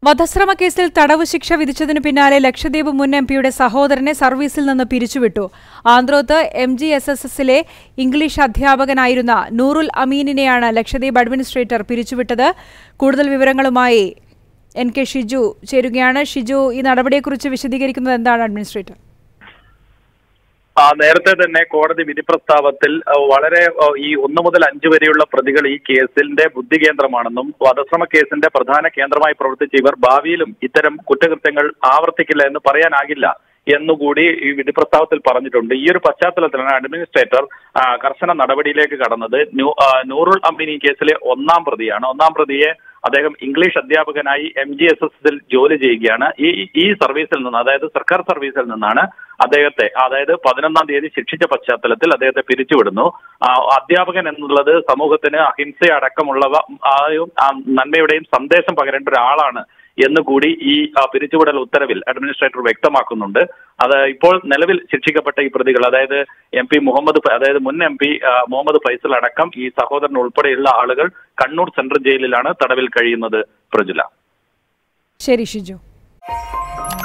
വധശ്രമ കേസിൽ തടവ് ശിക്ഷ വിധിച്ചതിനു പിന്നാലെ ലക്ഷദ്വീപ് മുൻ എം പിയുടെ സഹോദരനെ സർവീസിൽ നിന്ന് പിരിച്ചുവിട്ടു Androth M G S S എസിലെ ഇംഗ്ലീഷ് അധ്യാപകനായിരുന്ന നൂറുൽ അമീനിനെയാണ് ലക്ഷദ്വീപ് അഡ്മിനിസ്ട്രേറ്റർ പിരിച്ചുവിട്ടത് കൂടുതൽ വിവരങ്ങളുമായി എൻ കെ ഷിജു ചേരുകയാണ് ഷിജു ഈ നടപടിയെക്കുറിച്ച് വിശദീകരിക്കുന്നത് എന്താണ് അഡ്മിനിസ്ട്രേറ്റർ ആ നേരത്തെ തന്നെ കോടതി വിധി പ്രസ്താവത്തിൽ ആ, വളരെ ആ, ഈ ഒന്ന് മുതൽ അഞ്ച് വരെയുള്ള പ്രതികൾ ഈ കേസിന്റെ ബുദ്ധി കേന്ദ്രമാണെന്നും വധശ്രമ കേസിന്റെ പ്രധാന കേന്ദ്രമായി പ്രവർത്തിച്ച ഇവർ ഭാവിയിലും ഇത്തരം കുറ്റകൃത്യങ്ങൾ ആവർത്തിക്കില്ല എന്ന് പറയാനാകില്ല എന്നുകൂടി ഈ വിധി പ്രസ്താവത്തിൽ പറഞ്ഞിട്ടുണ്ട് ഈ ഒരു പശ്ചാത്തലത്തിലാണ് അഡ്മിനിസ്ട്രേറ്റർ ആ, കർശന നടപടിയിലേക്ക് കടന്നത് നൂ- ആ, നൂറുൽ അമീൻ ഈ കേസിലെ ഒന്നാം പ്രതിയാണ് ഒന്നാം പ്രതിയെ അദ്ദേഹം ഇംഗ്ലീഷ് അധ്യാപകനായി എം ജി എസ് എസിൽ ജോലി ചെയ്യുകയാണ് ഈ ഈ സർവീസിൽ നിന്ന് അതായത് സർക്കാർ സർവീസിൽ നിന്നാണ് അദ്ദേഹത്തെ അതായത് പതിനൊന്നാം തീയതി ശിക്ഷിച്ച പശ്ചാത്തലത്തിൽ അദ്ദേഹത്തെ പിരിച്ചുവിടുന്നു ആ, അധ്യാപകൻ എന്നുള്ളത് സമൂഹത്തിന് അഹിംസ അടക്കമുള്ളവ ആ, ആ, നന്മയുടെയും സന്ദേശം പകരേണ്ട ഒരാളാണ് എന്നുകൂടി ഈ ആ, പിരിച്ചുവിടൽ ഉത്തരവിൽ അഡ്മിനിസ്ട്രേറ്റർ വ്യക്തമാക്കുന്നുണ്ട് അത് ഇപ്പോൾ നിലവിൽ ശിക്ഷിക്കപ്പെട്ട ഈ പ്രതികൾ അതായത് എം പി മുഹമ്മദ് ഫ- അതായത് മുൻ എം പി മുഹമ്മദ് ഫൈസൽ അടക്കം ഈ സഹോദരൻ ഉൾപ്പെടെയുള്ള ആളുകൾ കണ്ണൂർ സെൻട്രൽ ജയിലിലാണ് തടവിൽ കഴിയുന്നത് പ്രജുല ശരി ഷിജു